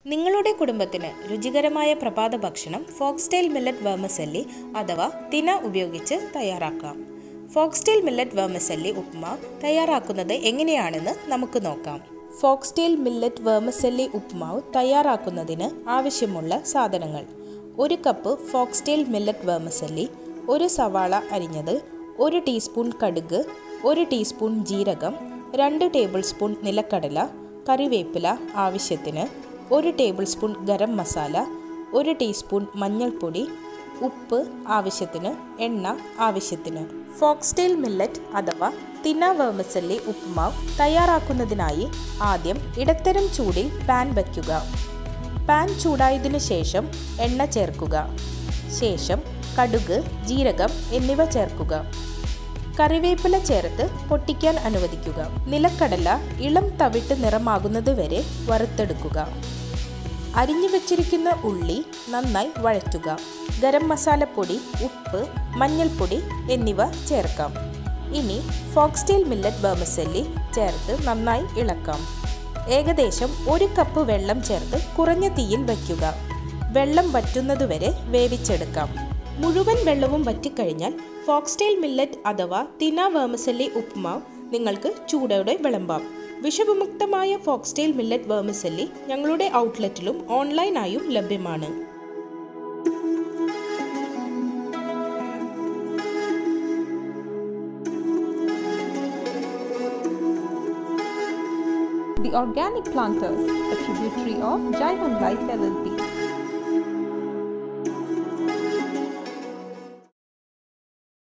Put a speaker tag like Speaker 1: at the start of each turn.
Speaker 1: നിങ്ങളുടെ കുടുംബത്തിന് രുചികരമായ പ്രഭാത ഭക്ഷണം ഫോക്സ്റ്റൈൽ മില്ലറ്റ് വേമസല്ലി അഥവാ തിന ഉപയോഗിച്ച് തയ്യാറാക്കാം ഫോക്സ്റ്റൈൽ മില്ലറ്റ് വേമസല്ലി ഉപ്മാവ് തയ്യാറാക്കുന്നത് എങ്ങനെയാണെന്ന് നമുക്ക് നോക്കാം ഫോക്സ്റ്റൈൽ മില്ലറ്റ് വേമസല്ലി ഉപ്മാവ് തയ്യാറാക്കുന്നതിന് ആവശ്യമുള്ള സാധനങ്ങൾ ഒരു കപ്പ് ഫോക്സ്റ്റൈൽ മില്ലറ്റ് വേമസല്ലി ഒരു സവാള അരിഞ്ഞത് ഒരു ടീസ്പൂൺ കടുക് ഒരു ടീസ്പൂൺ ജീരകം രണ്ട് ടേബിൾ സ്പൂൺ നിലക്കടല കറിവേപ്പില ആവശ്യത്തിന് ഒരു ടേബിൾ സ്പൂൺ ഗരം മസാല ഒരു ടീസ്പൂൺ മഞ്ഞൾപ്പൊടി ഉപ്പ് ആവശ്യത്തിന് എണ്ണ ആവശ്യത്തിന് ഫോക്സ്റ്റൈൽ മില്ലറ്റ് അഥവാ തിന വേമസല്ലി ഉപ്പുമാവ് തയ്യാറാക്കുന്നതിനായി ആദ്യം ഇടത്തരം ചൂടിൽ പാൻ വയ്ക്കുക പാൻ ചൂടായതിനു ശേഷം എണ്ണ ചേർക്കുക ശേഷം കടുക് ജീരകം എന്നിവ ചേർക്കുക കറിവേപ്പില ചേർത്ത് പൊട്ടിക്കാൻ അനുവദിക്കുക നിലക്കടല ഇളം തവിട്ട് നിറമാകുന്നത് വരെ വറുത്തെടുക്കുക അരിഞ്ഞു വെച്ചിരിക്കുന്ന ഉള്ളി നന്നായി വഴറ്റുക ഗരം മസാലപ്പൊടി ഉപ്പ് മഞ്ഞൾപ്പൊടി എന്നിവ ചേർക്കാം ഇനി ഫോക്സ്റ്റൈൽ മില്ലറ്റ് ബർമസല്ലി ചേർത്ത് നന്നായി ഇളക്കാം ഏകദേശം ഒരു കപ്പ് വെള്ളം ചേർത്ത് കുറഞ്ഞ തീയിൽ വയ്ക്കുക വെള്ളം വറ്റുന്നതുവരെ വേവിച്ചെടുക്കാം മുഴുവൻ വെള്ളവും വറ്റിക്കഴിഞ്ഞാൽ ഫോക്സ്റ്റൈൽ മില്ലറ്റ് അഥവാ തിന വേമസല്ലി ഉപ്മാവ് നിങ്ങൾക്ക് ചൂടോടെ വിളമ്പാം വിഷവിമുക്തമായ ഫോക്സ്റ്റൈൽ മില്ലറ്റ് വേമസല്ലി ഞങ്ങളുടെ ഔട്ട്ലെറ്റിലും ഓൺലൈനായും ലഭ്യമാണ്
Speaker 2: The Organic Planters, a tributary of Jaivan Life LLP.